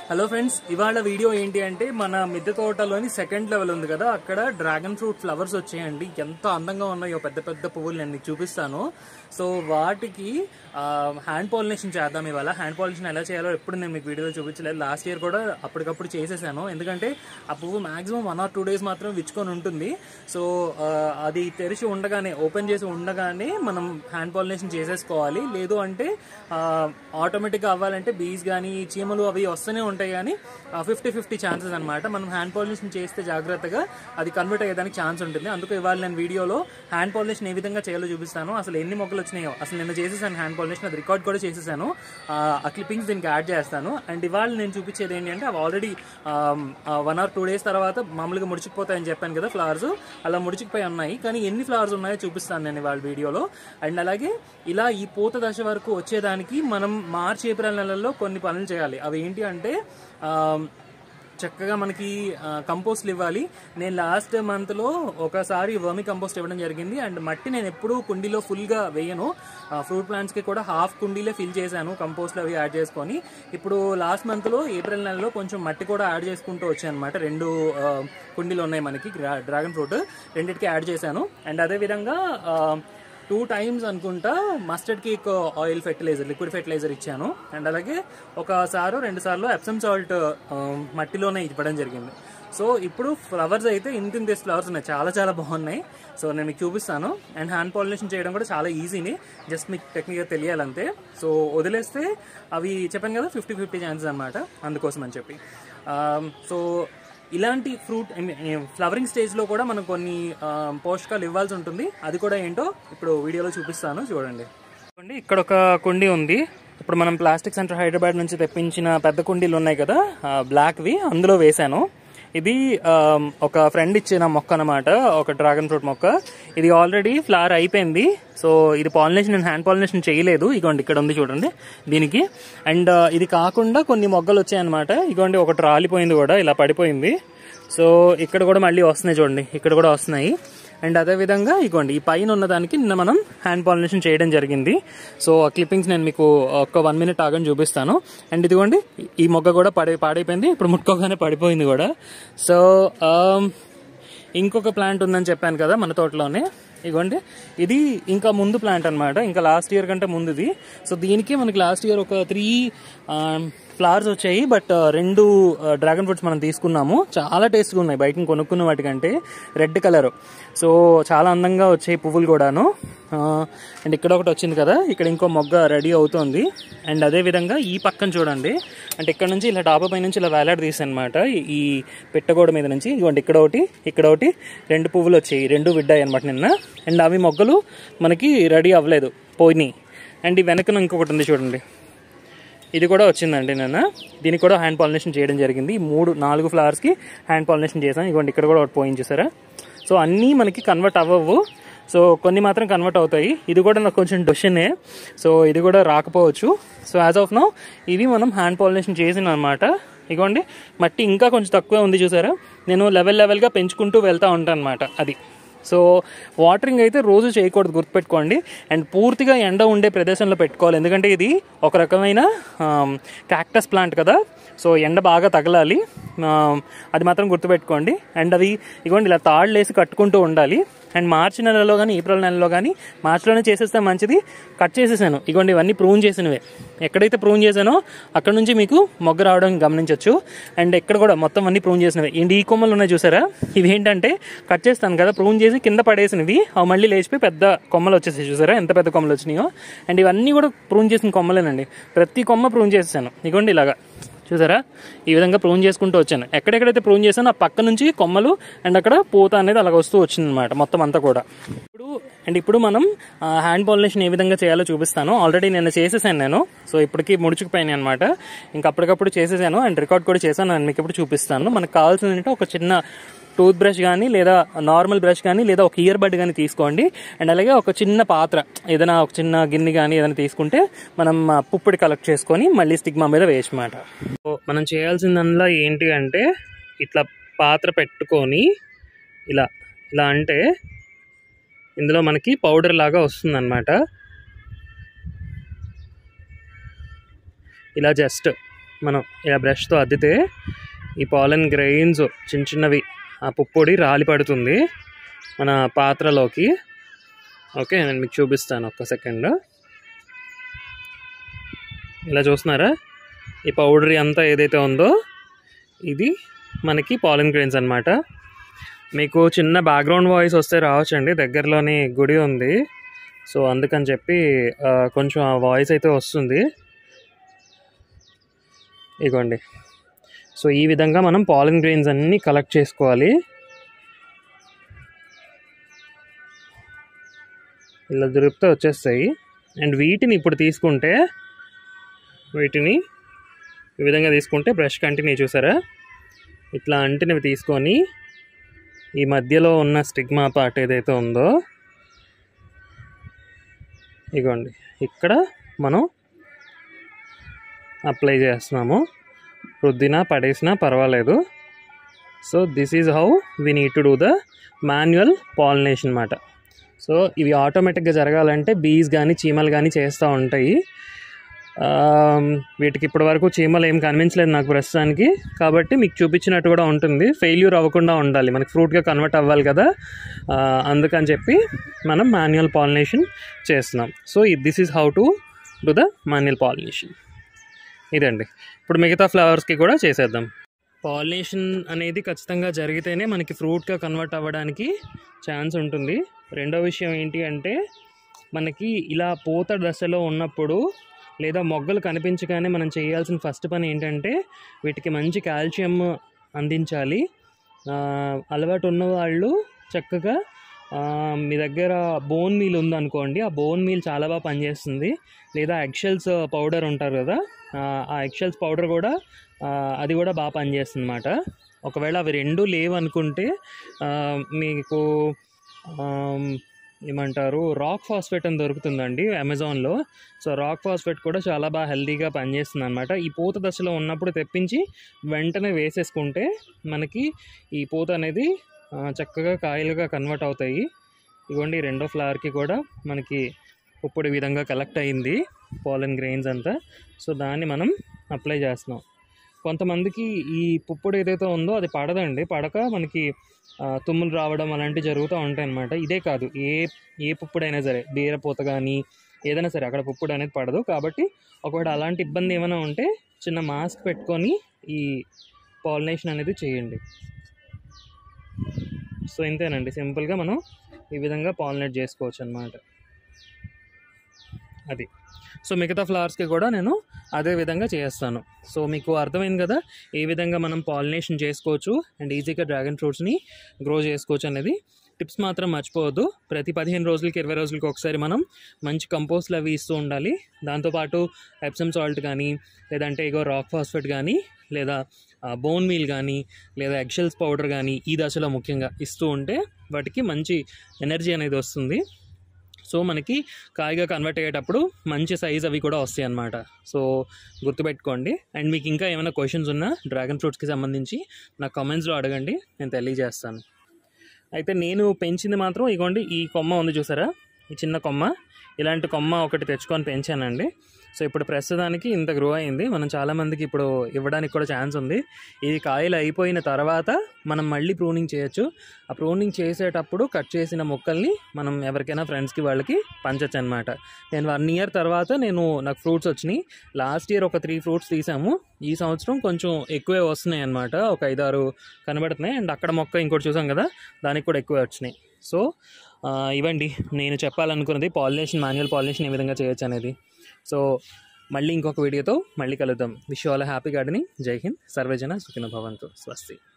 hello friends ఇవాళ video ఏంటి అంటే మన మిద్దె తోటలోని సెకండ్ లెవెల్ ఉంది కదా అక్కడ డ్రాగన్ ఫ్రూట్ ఫ్లవర్స్ వచ్చాయండి ఎంత అందంగా ఉన్నాయో పెద్ద పెద్ద పువ్వులు నేను మీకు చూపిస్తాను సో వాటికి హ్యాండ్ పాలినేషన్ చేద్దాం ఇవాళ హ్యాండ్ పాలినేషన్ ఎలా చేయాలో ఎప్పుడు నేను మీకు వీడియోలో చూపించలేదు లాస్ట్ ఇయర్ కూడా అప్పటికప్పుడు చేసేసాను ఎందుకంటే ఆ పువ్వు maximum one or two days మాత్రం విచ్చుకొని ఉంటుంది సో ఆ, అది తెరిచి ఉండగానే ఓపెన్ చేసి ఉండగానే మనం హ్యాండ్ పాలినేషన్ చేసేసుకోవాలి లేదు అంటే ఆటోమేటిక్గా అవ్వాలంటే బీస్ కానీ చీమలు అవి వస్తూనే ఉంటాయి కానీ ఫిఫ్టీ ఫిఫ్టీ ఛాన్సెస్ అనమాట మనం హ్యాండ్ పాలినేషన్ చేస్తే జాగ్రత్తగా అది కన్వర్ట్ అయ్యేదానికి ఛాన్స్ ఉంటుంది అందుకు ఇవాళ నేను వీడియోలో హ్యాండ్ పాలినేషన్ ఏ విధంగా చేయాలో చూపిస్తాను అసలు ఎన్ని మొక్కలు వచ్చినాయో అసలు నిన్న చేసేసాను హ్యాండ్ పాలినేషన్ అది రికార్డ్ కూడా చేసేసాను ఆ, ఆ క్లిప్పింగ్స్ దీనికి యాడ్ చేస్తాను అండ్ ఇవాళ నేను చూపించేది ఏంటి అంటే అవి already one or two days తర్వాత మామూలుగా ముడిచిపోతాయని చెప్పాను కదా ఫ్లవర్స్ అలా ముడిచిపోయి ఉన్నాయి కానీ ఎన్ని ఫ్లవర్స్ ఉన్నాయో చూపిస్తాను నేను ఇవాళ వీడియోలో అండ్ అలాగే ఇలా ఈ పూత దశ వరకు వచ్చేదానికి మనం మార్చి ఏప్రిల్ నెలల్లో కొన్ని పనులు చేయాలి అవి ఏంటి అంటే ఆ, చక్కగా మనకి కంపోస్ట్లు ఇవ్వాలి నేను లాస్ట్ మంత్లో ఒకసారి వర్మి కంపోస్ట్ ఇవ్వడం జరిగింది అండ్ మట్టి నేను ఎప్పుడూ కుండీలో ఫుల్గా వేయను ఫ్రూట్ ప్లాంట్స్కి కూడా హాఫ్ కుండీలే ఫిల్ చేశాను కంపోస్ట్లు అవి యాడ్ చేసుకొని ఇప్పుడు లాస్ట్ మంత్లో ఏప్రిల్ నెలలో కొంచెం మట్టి కూడా యాడ్ చేసుకుంటూ వచ్చాను అనమాట రెండు ఆ, కుండీలు ఉన్నాయి మనకి డ్రాగన్ ఫ్రూట్ రెండింటికి యాడ్ చేశాను అండ్ అదేవిధంగా ఆ, టూ టైమ్స్ అనుకుంటా mustard cake oil fertiliser liquid fertiliser ఇచ్చాను అండ్ అలాగే ఒకసారి రెండు సార్లు ఎప్సమ్ సాల్ట్ మట్టిలోనే ఇవ్వడం జరిగింది సో ఇప్పుడు ఫ్లవర్స్ అయితే ఇంత ఇంత ఫ్లవర్స్ ఉన్నాయి చాలా చాలా బాగున్నాయి సో నేను మీకు చూపిస్తాను అండ్ హ్యాండ్ పాలినేషన్ చేయడం కూడా చాలా ఈజీని జస్ట్ మీకు టెక్నిక్గా తెలియాలంతే సో వదిలేస్తే అవి చెప్పాను కదా ఫిఫ్టీ ఫిఫ్టీ ఛాన్సెస్ అనమాట అందుకోసం అని చెప్పి సో ఇలాంటి ఫ్రూట్ ఫ్లవరింగ్ స్టేజ్లో కూడా మనం కొన్ని ఆ, పోషకాలు ఇవ్వాల్సి ఉంటుంది అది కూడా ఏంటో ఇప్పుడు వీడియోలో చూపిస్తాను చూడండి చూడండి ఇక్కడ ఒక కుండీ ఉంది ఇప్పుడు మనం ప్లాస్టిక్ సెంటర్ హైదరాబాద్ నుంచి తెప్పించిన పెద్ద కుండీలు ఉన్నాయి కదా ఆ, బ్లాక్వి అందులో వేశాను ఇది ఆ, ఒక ఫ్రెండ్ ఇచ్చిన మొక్క అనమాట ఒక డ్రాగన్ ఫ్రూట్ మొక్క ఇది ఆల్రెడీ ఫ్లవర్ అయిపోయింది సో ఇది పాలినేషన్ నేను హ్యాండ్ పాలినేషన్ చేయలేదు ఇగోండి ఇక్కడ ఉంది చూడండి దీనికి అండ్ ఇది కాకుండా కొన్ని మొగ్గలు వచ్చాయన్నమాట ఇగోండి ఒకటి రాలిపోయింది కూడా ఇలా పడిపోయింది సో ఇక్కడ కూడా మళ్ళీ వస్తున్నాయి చూడండి ఇక్కడ కూడా వస్తున్నాయి అండ్ అదే విధంగా ఇగోండి ఈ పైన ఉన్నదానికి నిన్న మనం హ్యాండ్ పాలినేషన్ చేయడం జరిగింది సో ఆ క్లిప్పింగ్స్ నేను మీకు ఒక వన్ మినిట్ ఆగని చూపిస్తాను అండ్ ఇదిగోండి ఈ మొగ్గ కూడా పడి పాడైపోయింది ఇప్పుడు ముట్టుకోగానే పడిపోయింది కూడా సో ఆమ్, ఇంకొక ప్లాంట్ ఉందని చెప్పాను కదా మన తోటలోనే ఇగోండి ఇది ఇంకా ముందు ప్లాంట్ అన్నమాట ఇంకా లాస్ట్ ఇయర్ కంటే ముందుది సో దీనికి మనకి లాస్ట్ ఇయర్ ఒక త్రీ ఫ్లవర్స్ వచ్చాయి బట్ రెండు డ్రాగన్ ఫ్రూట్స్ మనం తీసుకున్నాము చాలా టేస్ట్గా ఉన్నాయి బయట కొనుక్కున్న వాటికంటే రెడ్ కలర్ సో చాలా అందంగా వచ్చాయి పువ్వులు కూడాను అండ్ ఇక్కడ ఒకటి వచ్చింది కదా ఇక్కడ ఇంకో మొగ్గ రెడీ అవుతోంది అండ్ అదే విధంగా ఈ పక్కన చూడండి అంటే ఇక్కడ నుంచి ఇలా డాబా పై నుంచి ఇలా వేలాడ తీసనమాట ఈ పెట్టగోడ మీద నుంచి ఇదిగోండి ఇక్కడ ఒకటి ఇక్కడ ఒకటి రెండు పువ్వులు వచ్చాయి రెండు విడ్డాయి అనమాట నిన్న అండ్ అవి మొగ్గలు మనకి రెడీ అవ్వలేదు పోయినాయి అండ్ ఈ వెనకన ఇంకొకటి ఉంది చూడండి ఇది కూడా వచ్చిందండి నిన్న దీనికి కూడా హ్యాండ్ పాలినేషన్ చేయడం జరిగింది ఈ మూడు నాలుగు ఫ్లవర్స్కి హ్యాండ్ పాలినేషన్ చేశాను ఇదిగోండి ఇక్కడ కూడా ఒకటి పోయింది చూసారా సో అన్నీ మనకి కన్వర్ట్ అవ్వవు సో కొన్ని మాత్రం కన్వర్ట్ అవుతాయి ఇది కూడా నాకు కొంచెం డొషనే సో ఇది కూడా రాకపోవచ్చు సో యాజ్ ఆఫ్ నౌ ఇవి మనం హ్యాండ్ పాలినేషన్ చేసిన అనమాట ఇగోండి మట్టి ఇంకా కొంచెం తక్కువే ఉంది చూసారా నేను లెవెల్ లెవెల్గా పెంచుకుంటూ వెళ్తూ ఉంటాను అనమాట అది సో వాటరింగ్ అయితే రోజు చేయకూడదు గుర్తుపెట్టుకోండి అండ్ పూర్తిగా ఎండ ఉండే ప్రదేశంలో పెట్టుకోవాలి ఎందుకంటే ఇది ఒక రకమైన క్యాక్టస్ ప్లాంట్ కదా సో ఎండ బాగా తగలాలి ఆమ్, అది మాత్రం గుర్తుపెట్టుకోండి అండ్ అవి ఇగోండి ఇలా తాళ్ళు వేసి కట్టుకుంటూ ఉండాలి అండ్ మార్చి నెలలో కానీ ఏప్రిల్ నెలలో కానీ మార్చిలోనే చేసేస్తే మంచిది కట్ చేసేసాను ఇగోండి ఇవన్నీ ప్రూన్ చేసినవే ఎక్కడైతే ప్రూన్ చేశానో అక్కడ నుంచి మీకు మొగ్గ రావడం గమనించవచ్చు అండ్ ఎక్కడ కూడా మొత్తం అన్ని ప్రూన్ చేసినవి ఏంటి ఈ కొమ్మలు ఉన్నాయి చూసారా ఇవి ఏంటంటే కట్ చేస్తాను కదా ప్రూన్ చేసి కింద పడేసినవి అవి మళ్ళీ లేచిపోయి పెద్ద కొమ్మలు వచ్చేసాయి చూసారా ఎంత పెద్ద కొమ్మలు వచ్చినాయో అండ్ ఇవన్నీ కూడా ప్రూన్ చేసిన కొమ్మలేనండి ప్రతి కొమ్మ ప్రూన్ చేసేసాను ఇగోండి ఇలాగా చూసారా ఈ విధంగా ప్రూన్ చేసుకుంటూ వచ్చాను ఎక్కడెక్కడైతే ప్రూన్ చేశానో ఆ పక్క నుంచి కొమ్మలు అండ్ అక్కడ పూత అనేది అలాగ వస్తూ వచ్చింది అనమాట మొత్తం అంతా కూడా ఇప్పుడు అండ్ ఇప్పుడు మనం హ్యాండ్ పాలినేషన్ ఏ విధంగా చేయాలో చూపిస్తాను ఆల్రెడీ నేను చేసేసాను నేను సో ఇప్పటికి ముడుచుకుపోయాను అనమాట ఇంకా అప్పటికప్పుడు చేసేసాను అండ్ రికార్డ్ కూడా చేశాను నేను మీకు ఇప్పుడు చూపిస్తాను మనకు కావాల్సింది ఏంటంటే ఒక చిన్న టూత్ బ్రష్ కానీ లేదా నార్మల్ బ్రష్ కానీ లేదా ఒక ఇయర్ బడ్ కానీ తీసుకోండి అండ్ అలాగే ఒక చిన్న పాత్ర ఏదైనా ఒక చిన్న గిన్నె కానీ ఏదైనా తీసుకుంటే మనం ఆ, పుప్పొడి కలెక్ట్ చేసుకొని మళ్ళీ స్టిగ్మా మీద వేయమాట సో మనం చేయాల్సిందల్లా ఏంటి అంటే ఇట్లా పాత్ర పెట్టుకొని ఇలా ఇలా అంటే ఇందులో మనకి పౌడర్ లాగా వస్తుందన్నమాట ఇలా జస్ట్ మనం ఇలా బ్రష్తో అద్దితే ఈ పాలన్ గ్రెయిన్స్ చిన్న చిన్నవి ఆ పుప్పొడి రాలి పడుతుంది మన పాత్రలోకి ఓకే నేను మీకు చూపిస్తాను ఒక్క సెకండ్ ఇలా చూస్తున్నారా ఈ పౌడర్ అంతా ఏదైతే ఉందో ఇది మనకి పాలన్ గ్రెయిన్స్ అనమాట మీకు చిన్న బ్యాక్గ్రౌండ్ వాయిస్ వస్తే రావచ్చండి దగ్గరలోని గుడి ఉంది సో అందుకని చెప్పి ఆ, కొంచెం ఆ వాయిస్ అయితే వస్తుంది ఇగోండి సో ఈ విధంగా మనం పాలన్ గ్రెయిన్స్ అన్నీ కలెక్ట్ చేసుకోవాలి ఇలా దొరికితే వచ్చేస్తాయి అండ్ వీటిని ఇప్పుడు తీసుకుంటే వీటిని ఈ విధంగా తీసుకుంటే బ్రష్ కంటిన్యూ చూసారా ఇట్లా అంటినవి తీసుకొని ఈ మధ్యలో ఉన్న స్టిగ్మా పార్ట్ ఏదైతే ఉందో ఇగోండి ఇక్కడ మనం అప్లై చేస్తున్నాము రుద్దినా పడేసినా పర్వాలేదు so this is how we need to do the manual pollination అనమాట సో ఇవి ఆటోమేటిక్గా జరగాలంటే బీస్ కానీ చీమలు కానీ చేస్తూ ఉంటాయి ఆమ్, వీటికి ఇప్పటి వరకు చీమలు ఏం కనిపించలేదు నాకు ప్రస్తుతానికి కాబట్టి మీకు చూపించినట్టు కూడా ఉంటుంది ఫెయిల్యూర్ అవ్వకుండా ఉండాలి మనకి ఫ్రూట్గా కన్వర్ట్ అవ్వాలి కదా ఆ, అందుకని చెప్పి మనం మాన్యువల్ పాలినేషన్ చేస్తున్నాం so this is how to do the manual pollination ఇదండి ఇప్పుడు మిగతా ఫ్లవర్స్కి కూడా చేసేద్దాం పాలినేషన్ అనేది ఖచ్చితంగా జరిగితేనే మనకి ఫ్రూట్గా కన్వర్ట్ అవ్వడానికి ఛాన్స్ ఉంటుంది రెండో విషయం ఏంటి అంటే మనకి ఇలా పూత దశలో ఉన్నప్పుడు లేదా మొగ్గలు కనిపించగానే మనం చేయాల్సిన ఫస్ట్ పని ఏంటంటే వీటికి మంచి కాల్షియం అందించాలి ఆ, అలవాటు ఉన్నవాళ్ళు చక్కగా ఆ, మీ దగ్గర బోన్ మీల్ ఉందనుకోండి ఆ బోన్ మీల్ చాలా బాగా పనిచేస్తుంది లేదా ఎగ్షెల్స్ పౌడర్ ఉంటారు కదా ఆ, ఆ ఎగ్షెల్స్ పౌడర్ కూడా ఆ, అది కూడా బాగా పనిచేస్తుంది అనమాట ఒకవేళ అవి రెండు లేవు అనుకుంటే ఆ, మీకు ఆమ్, ఏమంటారు రాక్ ఫాస్ఫేట్ అని దొరుకుతుందండి అమెజాన్లో సో రాక్ ఫాస్ఫేట్ కూడా చాలా బాగా హెల్తీగా పనిచేస్తుంది అనమాట ఈ పూత దశలో ఉన్నప్పుడు తెప్పించి వెంటనే వేసేసుకుంటే మనకి ఈ పూత అనేది ఆ, చక్కగా కాయలుగా కన్వర్ట్ అవుతాయి ఇవ్వండి రెండో ఫ్లవర్కి కూడా మనకి ఇప్పుడు ఈ విధంగా కలెక్ట్ అయింది పాలన్ గ్రెయిన్స్ అంతా సో దాన్ని మనం అప్లై చేస్తున్నాం కొంతమందికి ఈ పుప్పుడు ఏదైతే ఉందో అది పడదండి పడక మనకి ఆ, తుమ్ములు రావడం అలాంటివి జరుగుతూ ఉంటాయి అన్నమాట ఇదే కాదు ఏ ఏ పుప్పుడైనా సరే బీరపూత కానీ ఏదైనా సరే అక్కడ పుప్పుడు అనేది పడదు కాబట్టి ఒకవేళ అలాంటి ఇబ్బంది ఏమైనా ఉంటే చిన్న మాస్క్ పెట్టుకొని ఈ పాలినేషన్ అనేది చేయండి సో ఇంతేనండి సింపుల్గా మనం ఈ విధంగా పాలినేట్ చేసుకోవచ్చు అనమాట అది సో మిగతా ఫ్లవర్స్కి కూడా నేను అదే విధంగా చేస్తాను సో మీకు అర్థమైంది కదా ఏ విధంగా మనం పాలినేషన్ చేసుకోవచ్చు అండ్ ఈజీగా డ్రాగన్ ఫ్రూట్స్ని గ్రో చేసుకోవచ్చు అనేది టిప్స్ మాత్రం మర్చిపోవద్దు ప్రతి పదిహేను రోజులకి ఇరవై రోజులకి ఒకసారి మనం మంచి కంపోస్ట్లు అవి ఇస్తూ ఉండాలి దాంతోపాటు ఎప్సమ్ సాల్ట్ కానీ లేదంటే ఇగో రాక్ ఫాస్ఫేట్ కానీ లేదా బోన్ మీల్ కానీ లేదా ఎగ్షెల్స్ పౌడర్ కానీ ఈ దశలో ముఖ్యంగా ఇస్తూ ఉంటే వాటికి మంచి ఎనర్జీ అనేది వస్తుంది సో మనకి కాయగా కన్వర్ట్ అయ్యేటప్పుడు మంచి సైజ్ అవి కూడా వస్తాయి అన్నమాట సో గుర్తుపెట్టుకోండి అండ్ మీకు ఇంకా ఏమైనా క్వశ్చన్స్ ఉన్నా డ్రాగన్ ఫ్రూట్స్కి సంబంధించి నా కామెంట్స్లో అడగండి నేను తెలియజేస్తాను అయితే నేను పెంచింది మాత్రం ఇగోండి ఈ కొమ్మ ఉంది చూసారా ఈ చిన్న కొమ్మ ఇలాంటి కొమ్మ ఒకటి తెచ్చుకొని పెంచానండి సో ఇప్పుడు ప్రస్తుతానికి ఇంత గ్రో అయింది మనం చాలామందికి ఇప్పుడు ఇవ్వడానికి కూడా ఛాన్స్ ఉంది ఇది కాయలు అయిపోయిన తర్వాత మనం మళ్ళీ ప్రూనింగ్ చేయొచ్చు ఆ ప్రూనింగ్ చేసేటప్పుడు కట్ చేసిన మొక్కల్ని మనం ఎవరికైనా ఫ్రెండ్స్కి వాళ్ళకి పంచచ్చు అనమాట నేను వన్ ఇయర్ తర్వాత నేను నాకు ఫ్రూట్స్ వచ్చినాయి లాస్ట్ ఇయర్ ఒక త్రీ ఫ్రూట్స్ తీసాము ఈ సంవత్సరం కొంచెం ఎక్కువే వస్తున్నాయి అనమాట ఒక ఐదారు కనబడుతున్నాయి అండ్ అక్కడ మొక్క ఇంకోటి చూసాం కదా దానికి కూడా ఎక్కువే వచ్చినాయి సో ఆ, ఇవ్వండి నేను చెప్పాలనుకున్నది పాలినేషన్ మాన్యువల్ పాలినేషన్ ఏ విధంగా చేయొచ్చు అనేది సో మళ్ళీ ఇంకొక వీడియోతో మళ్ళీ కలుద్దాం విష్ ఆల్ హ్యాపీ గార్డెనింగ్ జై హింద్ సర్వేజన సుఖిన భవంతు స్వస్తి